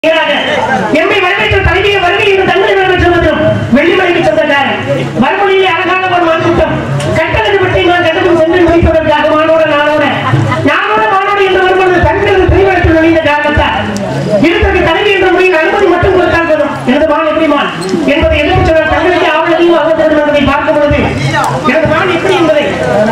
எம்மை வரவேற்ற தலைமையை வருகை என்று தங்களை வரவேற்று வந்தோம் வெள்ளிமலைக்கு சொந்தக்காரன் மறுமொழியிலே அழகான ஒரு மாநிலம் கட்டளை பற்றி நான் கட்டணம் சென்று முடிப்பதற்காக மாணோட நாளோட நானோட மாணோட என்று வரும்பொழுது தங்களது பிரிவெடுத்து நுழைந்த காரணத்தால் இருந்தது தலைமை என்ற முறையில் அனுமதி மட்டும் கொடுத்தால் போதும் எனது மான் எப்படி மான் என்பதை எதிர்ப்பு சொன்னால் தங்களுக்கு ஆவணத்தையும் அவசரம் என்பதை பார்க்கும் பொழுது எனது மான் எப்படி என்பதை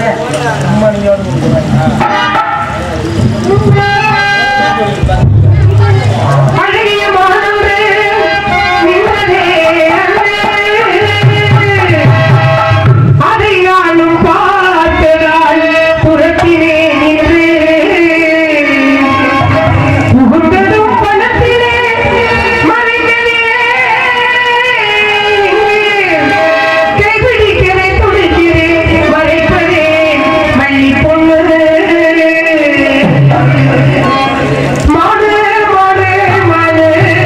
அழகிய மானவரே, நின்றதே அன்றே. அதை நானும் பார்த்ததால் புறத்தினேன் நின்று. புகுந்ததும் பணத்திலே மறைந்ததே. கைபிடிக்கிறேன், துடிக்கிறேன், மறைப்பதேன் வள்ளிப் பொண்ணு. மாடு மாடு மாடு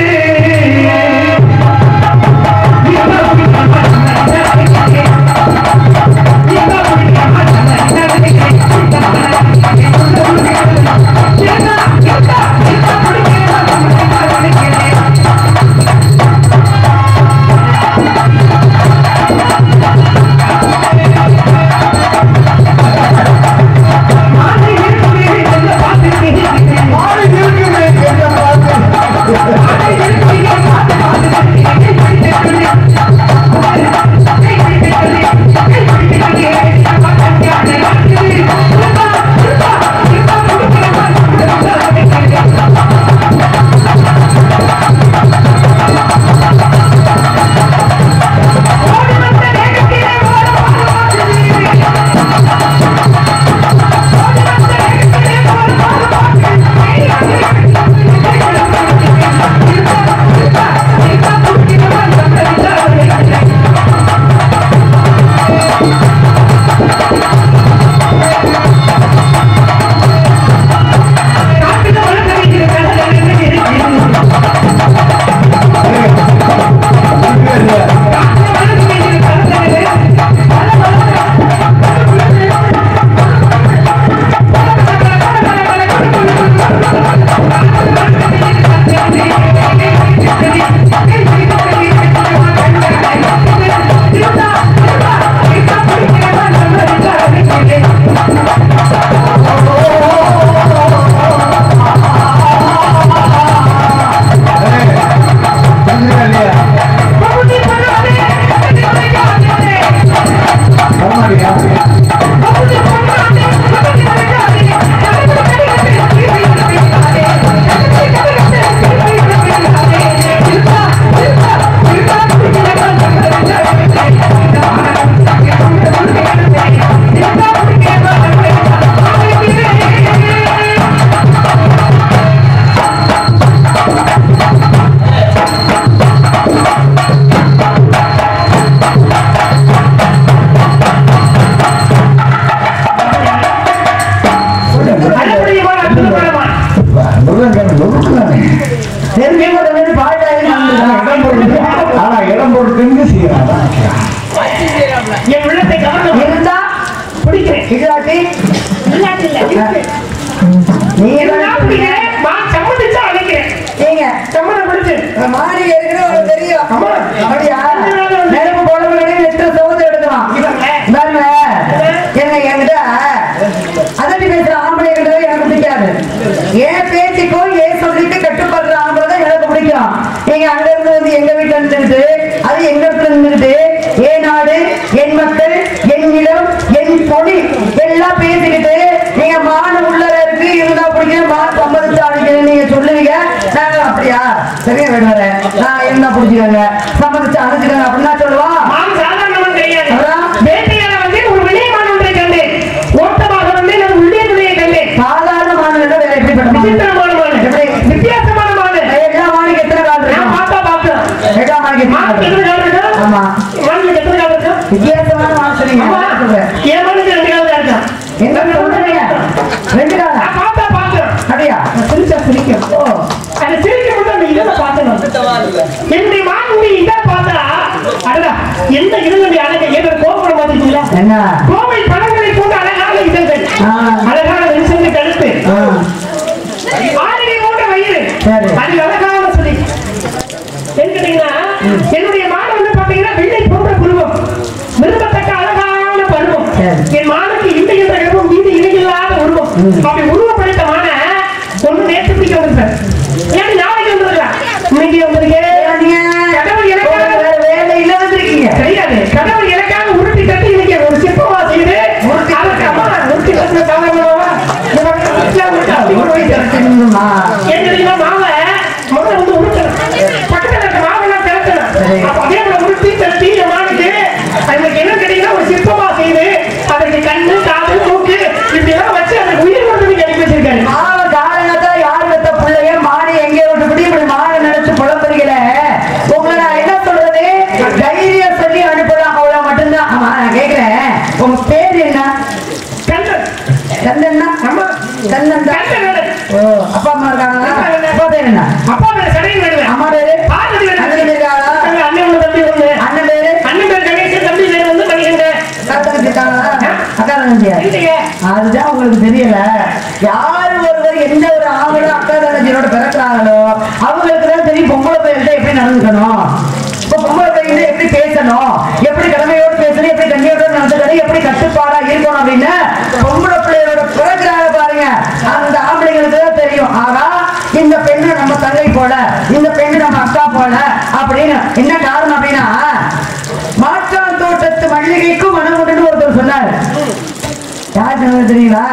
அழகுடையவன், அற்புதமானவன். ஆனா இடம் போட்டு செய்யறாங்க என் உள்ளத்தை கவர்ந்தவன். இருந்தா பிடிக்கிறேன். இல்லாட்டி இல்லாட்டி இல்ல, இருக்கு. நீ நான் பிடிக்கிறேன். நான் சம்மதிச்சா அழைக்கிறேன். நீங்க சம்மதம் பிடிச்சு. மாறி ஏற்கனவே உனக்கு தெரியும் ஆமா. அப்படியா நெருப்பு போட முன்னாடி நெற்று சோத்து எடுக்கலாம் இவங்க. பாருங்க என்ன என்கிட்ட அதட்டி பேசுற ஆம்பளை கிட்ட எனக்கு பிடிக்காது ஏன் பேச்சுக்கும் ஏன் சொல்லிட்டு கட்டுப்படுற ஆம்பளை தான் எனக்கு பிடிக்கும் நீங்க அங்க இருந்து வந்து எங்க வீட்டுல இருந்துட்டு அது எங்க இடத்துல இருந்துட்டு என் நாடு என் மக்கள் என் நிலம் என் பொடி எல்லாம் பேசிக்கிட்டு நீங்க மாடு உள்ள இருக்கு இருந்தா பிடிக்கும் மாடு சம்மதிச்சு அடிக்கணும் நீங்க சொல்லுவீங்க நாங்க அப்படியா சரியா வேணும் நான் இருந்தா பிடிச்சிக்கோங்க சம்மதிச்சு அழைச்சிக்கோங்க அப்படின்னா சொல்லுவா நான் சாதாரணவன் கிடையாது. அப்புறம்? வேட்டையாட வந்தேன், ஒரு விளையமான ஒன்றை கண்டேன். ஓட்டமாக வந்தேன், ஒரு உள்ளே நுழையை கண்டேன். சாதாரண மாநிலம் வேற எப்படிப்பட்ட மாநிலம் விசித்திரமான மாடு. எப்படி? வித்தியாசமான மாடு. எல்லா மாணிக்கு எத்தனை கால் நான் இருக்கும் பார்த்தா பார்த்தேன். எல்லா மாணிக்கு எத்தனை மாட்டுக்கு கால் எத்தனை இருக்கும்? கால் இருக்கு? ஆமா மாட்டுக்கு எத்தனை கால் இருக்கு? வித்தியாசமான மாடு சொன்னீங்க ஆமா. நான் சொல்றேன். என் மாட்டுக்கு ரெண்டு கால் தான் இருக்கான். எங்க சொல்றீங்க ரெண்டு காலா நான் பார்த்தா பார்த்தேன். அப்படியா சிரிச்சா சிரிக்கும். ஓ அது சிரிக்கும் போது அந்த இதை பார்த்தேன் நான். என்னுடைய மானுடைய இதை பார்த்தா அடடா எந்த இருந்தடி அழகை ஏதோ கோபுரம் பார்த்துருக்கீங்களா என்ன கோவை படங்களை கொண்டு அழகான இதழ்கள் ஆ. அழகான நெரிசலுக்கு கழுத்து ஆ. ஆ அப்படி உருவப்படுத்தமான ஒண்ணு நேற்று பிடிக்க வந்திருக்காரு ஏன் நாளைக்கு வந்திருக்கலாம் இன்னைக்கு வந்திருக்கேன் கடவுள் எனக்காக வேற வேலையில வந்திருக்கீங்க தெரியாது கடவுள் எனக்காக உருட்டி கட்டி இன்னைக்கு ஒரு சிற்பமா செய்து உருட்டி அதற்கு அம்மா உருட்டி கட்டின காரணமாவா தெரியுமா? ஏன் தெரியுமா மாவை முதல்ல வந்து உருட்டணும் பக்கத்துல இருக்க மாவெல்லாம் திரட்டணும் சரி. அப்ப அதே போல உருட்டி திரட்டி என் மானுக்கு அதுக்கு என்ன கேட்டீங்கன்னா ஒரு சிற்பமா செய்து அதற்கு கண்ணு காது மூக்கு இப்படி எல்லாம் வச்சு அதுக்கு உயிர் கொடுத்து அனுப்பி வச்சிருக்காரு மாவை காரணத்தா யார் பெத்த பிள்ளைய மாடு எங்கே விட்டு பிடி இப்படி மாடு நினைச்சு புலம்புறீங்களே உங்களை நான் என்ன சொல்றது தைரியம் சொல்லி அனுப்பலாம் அவ்வளவு மட்டும்தான் ஆமா நான் கேக்குறேன் உங்க பேர் என்ன கண்ணன் கந்தன்னா அம்மா கந்தன் தான் கண்ணன் ஓ அப்பா அம்மா இருக்காங்களா அப்பா பேர் என்ன அப்பா பேர் சடையும் வேணுவேன் அம்மா பேரு பார்வதி அண்ணன் வேணும் இருக்காளா அண்ணன் ஒண்ணு தம்பி ஒண்ணு அண்ணன் பேரு அண்ணன் பேர் கணேசன் தம்பி பேர் வந்து மணிகண்டன் அக்கா தங்கச்சி இருக்காங்களா அக்கா தங்கச்சியா இல்லையே அதுதான் உங்களுக்கு தெரியல யார் ஒருவர் எந்த ஒரு ஆவலும் அக்கா தங்கச்சியோட பிறக்கிறாங்களோ அவங்களுக்கு தான் தெரியும் பொம்பளை பையன்கிட்ட எப்படி நடந்துக்கணும் இப்போ பொம்பளை பையன் எப்படி பேசணும் எப்படி கடமையோடு பேசணும் எப்படி கண்ணியோட நடந்துக்கணும் எப்படி கட்டுப்பாடா இருக்கணும் அப்படின்னு பொம்பளை பிள்ளையோட பிறக்கிறாங்க பாருங்க அந்த ஆம்பளைங்களுக்கு தான் தெரியும் ஆனா இந்த பெண்ணு நம்ம தங்கை போல இந்த பெண்ணு நம்ம அக்கா போல அப்படின்னு என்ன காரணம் அப்படின்னா மாற்றான் தோட்டத்து மல்லிகைக்கும் மனமுடன் ஒருத்தர் சொன்னார் யார் சொன்னது தெரியுங்களா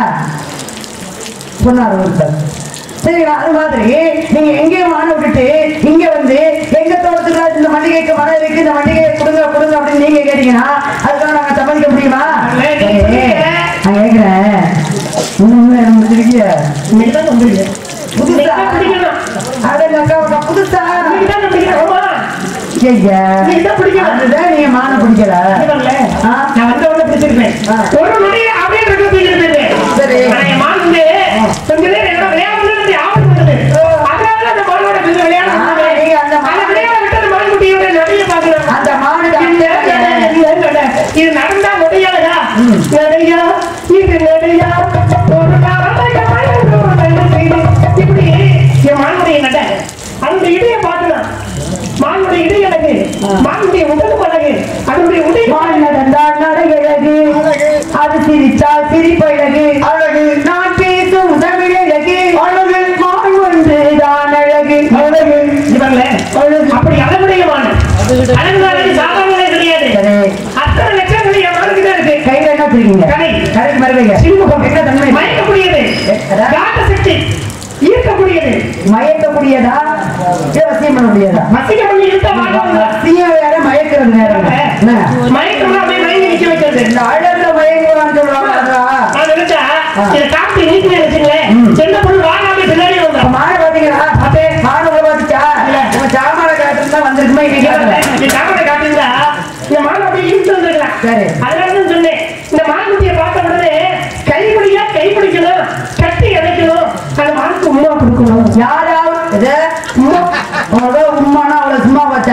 சொன்னார் ஒருத்தர் சரிங்களா அது மாதிரி நீங்க எங்கேயும் வாழ விட்டுட்டு இங்க வந்து எங்க தோட்டத்துல இந்த மல்லிகைக்கு மழை இருக்கு இந்த மல்லிகையை கொடுங்க கொடுங்க அப்படின்னு நீங்க கேட்டீங்கன்னா அதுக்காக நாங்க சம்மதிக்க முடியுமா இல்ல, நீங்க ஏய், நான் கேக்குறேன் இன்னும் என்ன முடிச்சிருக்கீங்க இன்னைக்கு தான் வந்திருக்கு புதுசா இன்னைக்கு தான் பிடிக்கணும் அட எங்க அக்கா புதுசா இன்னைக்கு தான் பிடிக்கணும் ஆமா ஐயா இன்னைக்கு தான் பிடிக்கணும் அதுதான் நீங்க மான பிடிக்கல இல்ல, ஆ. நான் வந்த உடனே பிடிச்சிருப்பேன் ஆ. ஒரு நொடி அப்படியே இருக்க தூக்கிட்டு சரி. ஆனா என் மான் வந்து கொஞ்ச நேரம் என்னோட விளையாடுறது அப்படி ஆபத்து வந்தது அதனால அந்த மானோட கொஞ்சம் விளையாட ஆ, சொன்னேன். நீங்க அந்த மான் அந்த விளையாட விட்டு அந்த மான் குட்டியோட நடைய பாக்குறேன் அந்த மானுக்கு இல்ல, அந்த- இல்ல, இல்ல, இல்ல. இது நடந்தா நொடியாளா நடையா இது நடையா ஒரு நாளைக்கு ஒரு நல்ல செய்தி. இப்படி என் மானுடைய நட அந்த இடையை பார்க்கலாம் மானுடைய இடை அழகு மானுடைய உடலும் அழகு அதனுடைய உடை மான் நடந்தால் நடை அழகு அது சிரித்தால் சிரிப்பழகு அழகு நான் பேசும் தமிழ் அழகு அழகு மான் ஒன்று தான் அழகு அழகு இவர்ல அழகு அப்படி அழகுடைய மான் அழகுதானே சாதாரண கிடையாது சரி அத்தனை லட்சங்கள் என் மானுக்கு தான் இருக்கு கையில என்ன வச்சிருக்கீங்க கடை. கடைக்கு மறுபடிங்க சிறுமுகம் என்ன தன்மை மயக்கக்கூடியது அதான். காந்த சக்தி ஈர்க்கக்கூடியது மயக்கக்கூடியதா இல்ல வசியம் பண்ண முடியாதா மசிக்க பண்ணி இழுத்த மாட்டோம் வசியம் வேற மயக்கிறது வேற என்ன மயக்கம்னா அப்படியே மயங்கி நிக்க வைக்கிறது இந்த அழகுல மயங்குவான்னு சொல்லுவாங்க அதுவா? நான் நினைச்சா இதை காப்பி நீக்கி வச்சுங்களேன் சின்ன பொண்ணு வாங்காம பின்னாடி இப்ப வந்தோம் மாடு பாத்தீங்களா அப்பே மாடு உங்களை பாத்துச்சா உங்க சாமான காட்டுன்னு தான் வந்திருக்குமா இன்னைக்கு கேட்கல இந்த காமரை காட்டியிருந்தா இந்த மாடு அப்படியே இழுத்து வந்துருக்கலாம் சரி. அதனால தான் சொன்னேன் இந்த மான்குட்டியை பார்த்த உடனே கைப்பிடியா கைப்பிடிக்கணும் கட்டி அடைக்கணும் அந்த மானுக்கு உமா கொடுக்கணும் யாராவது இது உம்மா அவ்வளோ உம்மானா அவ்வளோ சும்மா பார்த்தா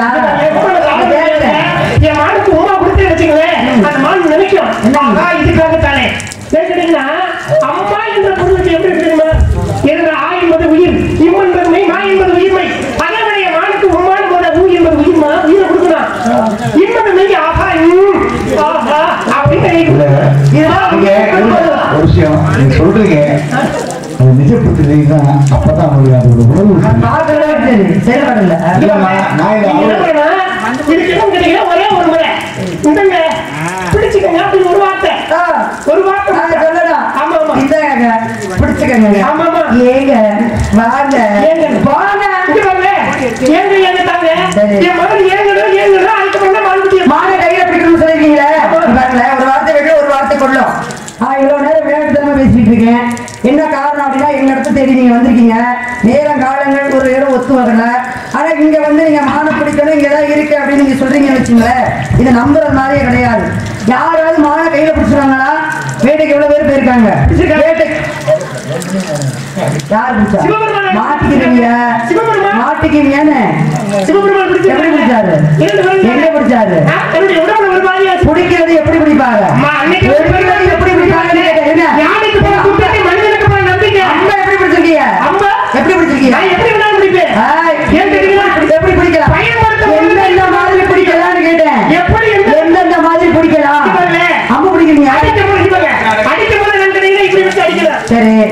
என் மானுக்கு உமா கொடுத்து வச்சுங்களேன் அந்த மான் நினைக்கும் ஆகா இதுக்காக தானே கேட்டீங்கன்னா அம்மா என்ற பொருளுக்கு எப்படி இருக்குமா என்ற ஆ என்பது உயிர் இம் என்பது மெய் மா என்பது உயிர்மை அதனுடைய மானுக்கு உம்மான போத ஊ என்பது உயிர்மா உயிரை கொடுக்கலாம் என்பது மெய் ஆஹா இம் ஆஹா அப்படின்னு இல்ல, நீங்க ஒரு விஷயம் நீங்க சொல்றீங்க அது நிஜப்படுத்துறீங்கன்னா அப்பதான் உங்களுக்கு அது ஒரு உணர்வு இருக்கு. பார்க்கவே சரி செயல்படல இல்லம்மா, நான் இதை நீங்க என்ன அவ்வளவு- பண்ணணும்? இதுக்கு என்ன கேட்டீங்கன்னா ஒரே ஒரு முறை இந்தங்க பிடிச்சுக்கங்க அப்படின்னு ஒரு வார்த்தை ஆ, ஒரு வார்த்தை நாங்க சொல்லலாம் ஆமா ஆமா இந்தாங்க பிடிச்சுக்கங்க ஆமா, ஆமா. ஏங்க வாங்க ஏங்க. போங்க இங்க பாருங்க. ஏங்க ஏங்க தாங்க சரி. என் மகன் ஏங்கணும் ஏங்கணும் அதுக்கப்புறம் தான் மாறுபடியும் மான கையில பிடிக்கணும்னு சொல்லிருக்கீங்களே பாருங்க ஒரு வார்த்தை விட ஒரு வார்த்தை கொள்ளும் நான் இவ்வளவு நேரம் விளையாட்டுத்தனமா பேசிட்டு இருக்கேன் என்ன காரணம் அப்படின்னா எங்க இடத்த தேடி நீங்க வந்திருக்கீங்க நேரம் காலங்கள் ஒரு நேரம் ஒத்து வரல ஆனா இங்க வந்து நீங்க மான பிடிக்கணும் இங்க ஏதாவது இருக்கு அப்படின்னு நீங்க சொல்றீங்கன்னு வச்சுங்களேன் இதை நம்புற மாதிரியே கிடையாது யாராவது மான கையில பிடிச்சிருக்காங்களா வேட்டைக்கு எவ்வளவு பேர் போயிருக்காங்க வேட்டை யார் பிடிச்சா சிவபெருமான். மாட்டிக்கிறீங்க சிவபெருமான். மாட்டிக்கிறீங்கன்னு சிவபெருமான் பிடிச்சு எப்படி பிடிச்சாரு இரண்டு பேரும் எங்க பிடிச்சாரு ஆ, என்னுடைய உடம்புல ஒரு மாதிரியா இருக்கு. பிடிக்கிறது எப்படி பிடிப்பாங்க அம்மா, அன்னைக்கு பிடிக்கிறது எப்படி பிடிப்பாங்கன்னு கேட்டேன். என்ன? யானைக்கு போன கூட்டத்தை மனிதனுக்கு போன நம்பிக்கை அம்பை எப்படி பிடிச்சிருக்கீங்க அம்பா எப்படி பிடிச்சிருக்கீங்க நான் எப்படி வேணாலும் பிடிப்பேன் ஆய், ஏன் தெரியுமா? எப்படி பிடிக்கலாம் பயன்படுத்த எந்தெந்த மாதிரி பிடிக்கலாம்னு கேட்டேன் எப்படி எந்த எந்தெந்த மாதிரி பிடிக்கலாம் இப்ப இல்ல. அம்பு பிடிக்கிறீங்க அடிக்கும் போது இவங்க, அடிக்கும் போது நான் கிடையாது, இப்படி வச்சு அடிக்கிறேன். சரி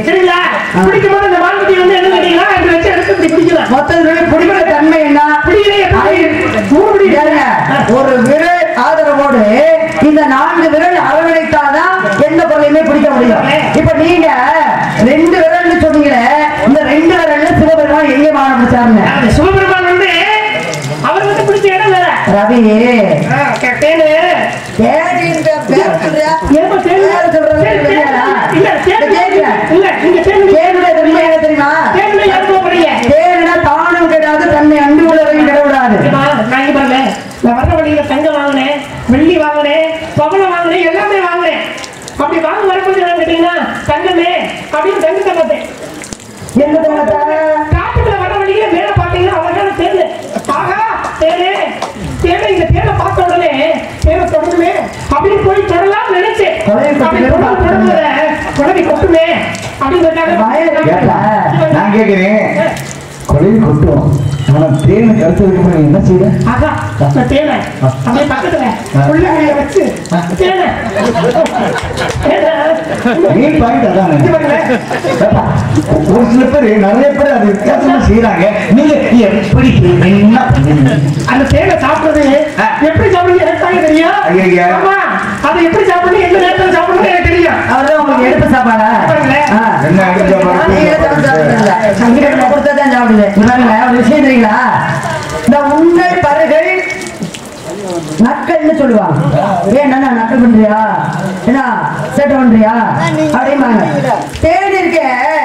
பிடிக்கிற தன்மை என்ன பிடியிலே எப்படி? மூணு பிடி ஏங்க, ஒரு விரல் ஆதரவோடு இந்த நான்கு விரல் அரவணைத்தாதான் எந்த பொருளையுமே பிடிக்க முடியும் இப்ப நீங்க ரெண்டு விரல்னு சொன்னீங்களே இந்த ரெண்டு விரல்ல சிவபெருமான் எங்கே மாற முடிச்சாருங்க அந்த சிவபெருமான் வந்து அவர் வந்து பிடிச்ச இடம் வேற ரவி ஆ, கே- தேனு தேடின்ற பேர் சொல்றியா? ஏமா தேனு பேர் சொல்றது தேனு, தெரியாதா? இல்ல தேனு கேக்குறேன். இல்ல நீங்க தேனு தேனுடைய தன்மை என்ன தெரியுமா தேனு யாருக்கு போறீங்க தேனுனா தானும் கிடையாது தன்னை அண்டு உள்ளதையும் கிடையாது ஏம்மா, நான் இங்க பாருங்க நான் வர்ற வழியில தங்கம் வாங்கினேன் வெள்ளி வாங்கினேன் பவளம் வாங்கினேன் எல்லாமே வாங்கினேன் அப்படி வாங்க வரும்போது என்ன கேட்டீங்கன்னா தங்கமே அப்படின்னு தங்கத்தை பார்த்தேன் என்ன தங்கத்தை காட்டுக்குள்ள வர வழியில மேல பாத்தீங்கன்னா அழகான தேனு ஆகா தேனு தேனு இந்த தேனை பார்த்த உடனே தேனை தொடருமே அப்படின்னு போய் தொடலாம் நினைச்சேன் கொலையை கொட்டி அப்படி வெறும் தொடர்ந்து தொடர்ந்து குழந்தை கொட்டுமே அப்படின்னு ஏப்பா, நான் கேட்கிறேன் கொலையில் கொட்டும் ஆனா தேனை கருத்ததுக்கு அப்புறம் நீ என்ன செய்த ஆகா இந்த தேனை அப்படியே பக்கத்துல உள்ளங்கைய வச்சு தேனை தேனை நீ பாயிண்ட் அதானே இது பாருங்க. ஏப்பா, ஒரு சில பேர் நிறைய பேர் அது வித்தியாசமா செய்யறாங்க நீங்க எப்படி என்ன பண்ணுவீங்க? அந்த தேனை சாப்பிடுறது ஆ. எப்படி சாப்பிடுறது எனக்கு தாங்க தெரியும் ஐயையே. ஆமா அதை எப்படி சாப்பிடணும் எந்த நேரத்துல சாப்பிடணும் எனக்கு தெரியும் அவர்தான் உங்களுக்கு எடுப்பு சாப்பாடா ஆ. என்ன எடுத்து நீங்க சாப்பாடு? சாப்பிடுறது இல்ல. சங்கீதத்துல கொடுத்ததான் சாப்பிடுது இங்க பாருங்க, ஒரு விஷயம் தெரியுங்களா இந்த உங்கள் பருகள் நக்கல்னு சொல்லுவாங்க ஏன் என்ன நக்கல் பண்றியா என்ன சேட்டை பண்றியா அப்படிம்பாங்க தேடி இருக்க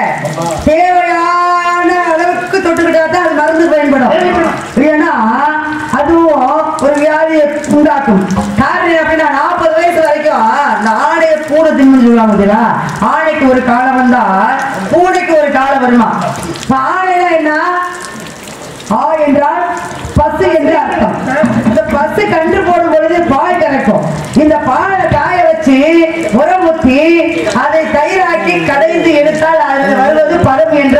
தேவையான அளவுக்கு தொட்டுக்கிட்டா தான் அது மருந்து பயன்படும் ஏன்னா அதுவும் ஒரு வியாதியை உண்டாக்கும் காரணம் அப்படின்னா நாற்பது வயசு வரைக்கும் இந்த ஆணைய பூனை தின்னு சொல்லுவாங்க பார்த்தீங்களா ஆணைக்கு ஒரு காலம் வந்தா பூனைக்கு ஒரு காலம் வருமா இப்ப ஆணைனா என்ன ஆ என்றால் பசு என்று அர்த்தம் இந்த பசு கன்று போடும் பொழுது பால் கறக்கும் இந்த பாலை காய வச்சு உரம் ஊத்தி அதை தயிராக்கி கடைந்து எடுத்தால் அதில் வருவது பழம் என்ற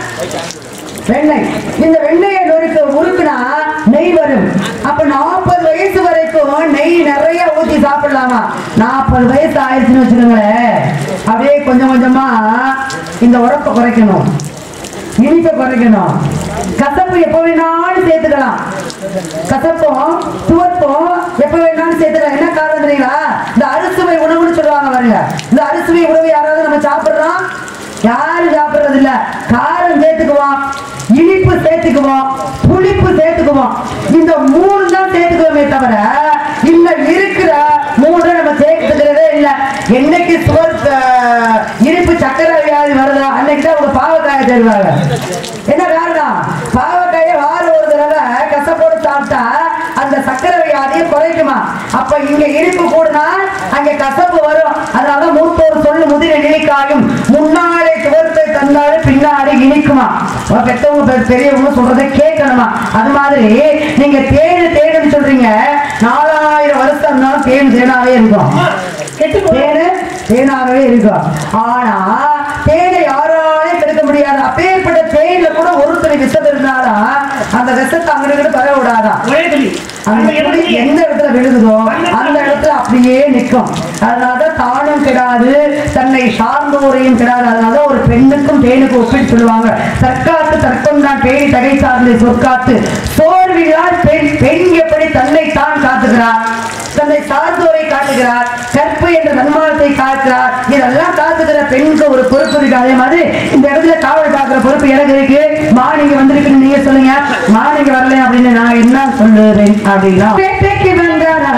வெண்ணெய் இந்த வெண்ணெயை நொறுக்க உருக்குனா நெய் வரும் அப்ப நாற்பது வயசு வரைக்கும் நெய் நிறைய ஊத்தி சாப்பிடலாமா நாற்பது வயசு ஆயிடுச்சுன்னு வச்சுக்கோங்களேன் அப்படியே கொஞ்சம் கொஞ்சமா இந்த உரப்பை குறைக்கணும் இனிப்பை குறைக்கணும் கசப்பு எப்ப வேணாலும் சேர்த்துக்கலாம் கசப்பும் துவப்பும் எப்ப வேணாலும் சேர்த்துக்கலாம் என்ன காரணம் தெரியுங்களா இந்த அறுசுவை உணவுன்னு சொல்லுவாங்க பாருங்க இந்த அறுசுவை உணவு யாராவது நம்ம சாப்பிடுறோம் யாரும் சாப்பிடுறது இல்ல காரம் சேர்த்துக்குவோம் இனிப்பு சேர்த்துக்குவோம் புளிப்பு சேர்த்துக்குவோம் இந்த மூணு தான் சேர்த்துக்குவோமே தவிர இல்ல இருக்கிற மூணு நம்ம சேர்த்துக்கிறதே இல்ல என்னைக்கு சுகர் அஹ், இனிப்பு சக்கரை வியாதி வருதோ அன்னைக்கு தான் உங்க பாவக்காயை தருவாங்க என்ன காரணம் பாவக்காயை வார ஒரு தடவை கசப்போடு சாப்பிட்டா அந்த சக்கரை வியாதியை குறைக்குமா அப்ப இங்க இனிப்பு கூடுனா அங்க கசப்பு வரும் அதனால மூத்தோர் சொல்லு முதிர நினைக்காயும் முன்னாலே துவர்த்தை தந்தாலும் பின்னாடி இனிக்குமா உங்க பெத்தவங்க பெ- பெரியவங்க சொல்றதை கேட்கணுமா அது மாதிரி நீங்க தேடு தேடுன்னு சொல்றீங்க நாலாயிரம் வருஷம் இருந்தாலும் தேன் தேனாவே இருக்கும் கெட்டு போ தேனு தேனாகவே இருக்கும் ஆனா தேனை யாராலையும் தடுக்க முடியாது அப்பேற்பட்ட தேன்ல கூட ஒரு துணி விஷம் இருந்தாலும் அந்த விஷத்தை அங்கிட்டு பரவ விடாதான் ஒரே துளி அந்த அந்த துளி இடத்துலயே எந்த இடத்துல விழுகுதோ அந்த இடத்துல அப்படியே நிற்கும் அதனாலதான் தானும் கிடாது தன்னை சார்ந்தோரையும் கிடாது அதனால ஒரு பெண்ணுக்கும் தேனுக்கும் ஒப்பிட்டு சொல்லுவாங்க தற்காத்து தற்கொண்டான் பேணி தகை சார்ந்த சொற்காத்து சோர்விலார் பெண் பெண் எப்படி தன்னை தான் காத்துகிறார் தன்னை சார்ந்தோரை காட்டுகிறார் கற்பு என்ற நன்மானத்தை காக்கிறார் இதெல்லாம் காத்துக்கிற பெண்ணுக்கு ஒரு பொறுப்பு இருக்கு அதே மாதிரி இந்த இடத்துல காவல் காக்கிற பொறுப்பு எனக்கு இருக்கு மானிங்க வந்திருக்குன்னு நீங்க சொல்லுங்க மானிங்க வரல அப்படின்னு நான் என்ன சொல்லுறேன் அப்படின்னா பேட்டைக்கு வந்தாரா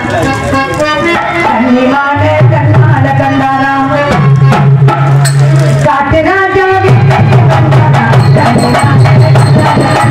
கன்னிமான கண்ணால கண்டாரா காட்டு ராஜா வீட்டுக்கு வந்தாரா கன்னிமான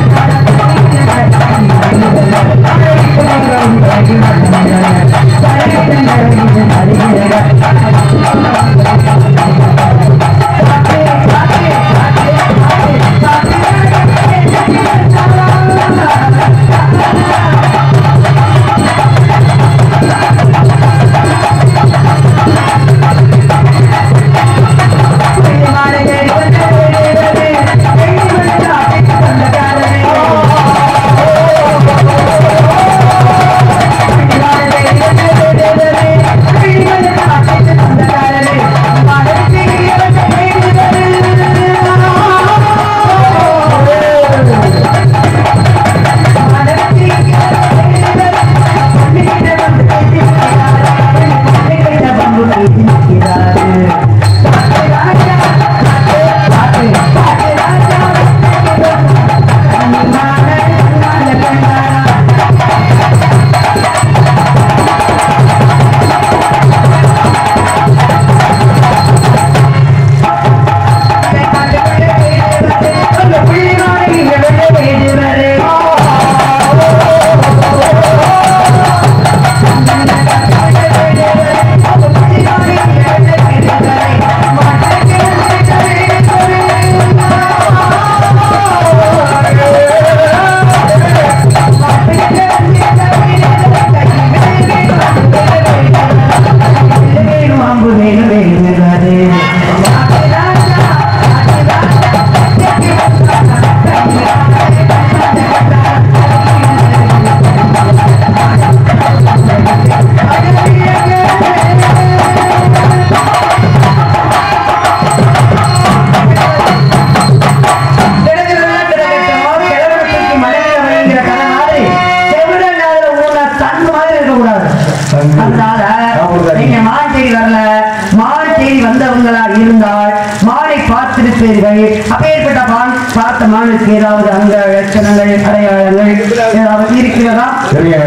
இருப்பீர்கள் அப்பேற்பட்ட மான் பார்த்த மானுக்கு ஏதாவது அங்க லட்சணங்கள் அடையாளங்கள் ஏதாவது இருக்கிறதா சரியா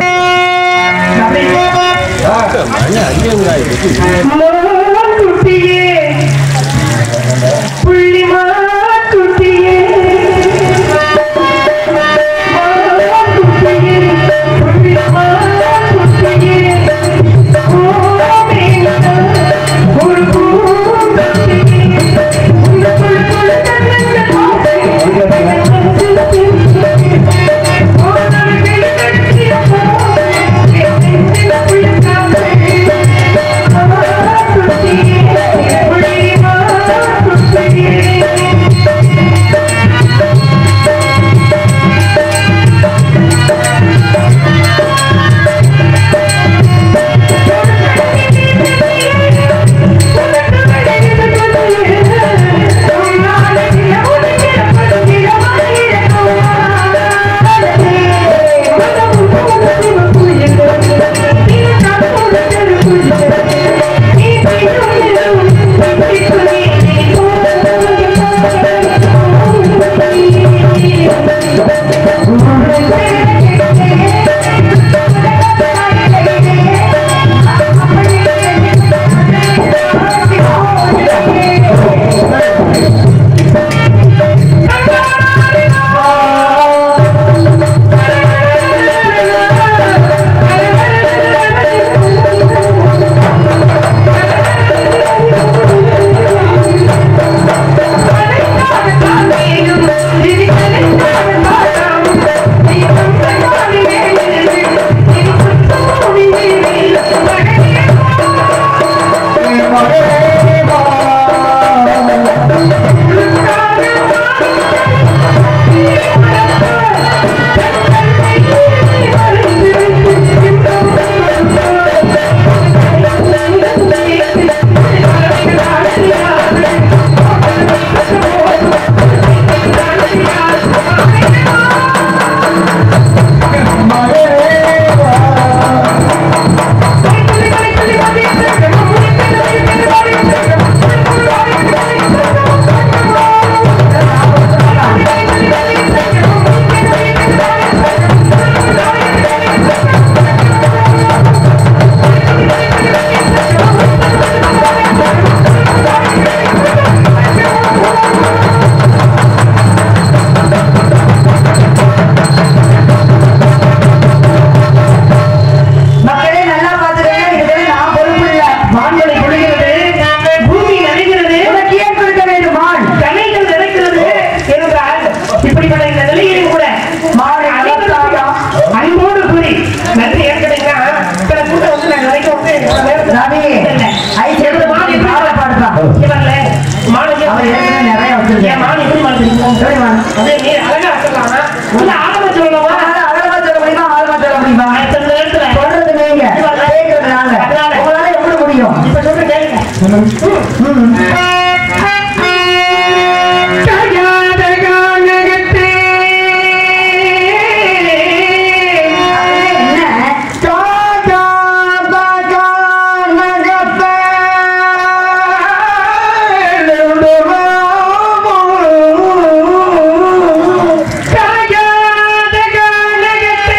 மான்குட்டியே புள்ளி மான்குட்டியே மான்குட்டியே புள்ளி மான்குட்டியே ஓமேனா ஒரு பூந்தொட்டியே உனக்குள் மக்களே நல்லா பாத்துக்கங்க இதுக்கு நான் பொறுப்பு இல்ல மான்களை பொழிகிறது பூமி நனைகிறது உனக்கு ஏன் கொடுக்க வேண்டும் மான் கலைகள் நடக்கிறது என்றால் இப்படிப்பட்ட இந்த நிலையிலும் கூட மாடு அலசாயம். அன்போடு கூறி நன்றி ஏற்கனவே சில கூட்டம் வந்து நான் நினைக்க வந்து இவ்வளவு நேரத்துல ரவி இல்ல. ஐ சேர்ந்து மாடி பாட பாடுப்பா இவர்ல மாணவி அவன் ஏற்கனவே நிறைய வச்சிருக்கேன். என் மாணி எப்படி மாத்திருக்கோம் எப்படி மான்? அதே நீ அழகா வச்சிடலாமா இல்ல ஆரம்ப சொல்லலாமா அதனால அழகா சொல்ல முடியுமா ஆழமா சொல்ல முடியுமா அடுத்த நேரத்துல சொல்றது நீங்க கேட்கறது நாங்க உங்களால எப்படி முடியும் இப்ப சொல்ற கேளுங்க கயாத கானகத்தே என்ன காகா பகா கயாத கானகத்தே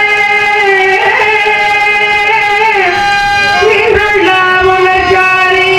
நின்றா உலகாரி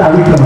அதுக்கு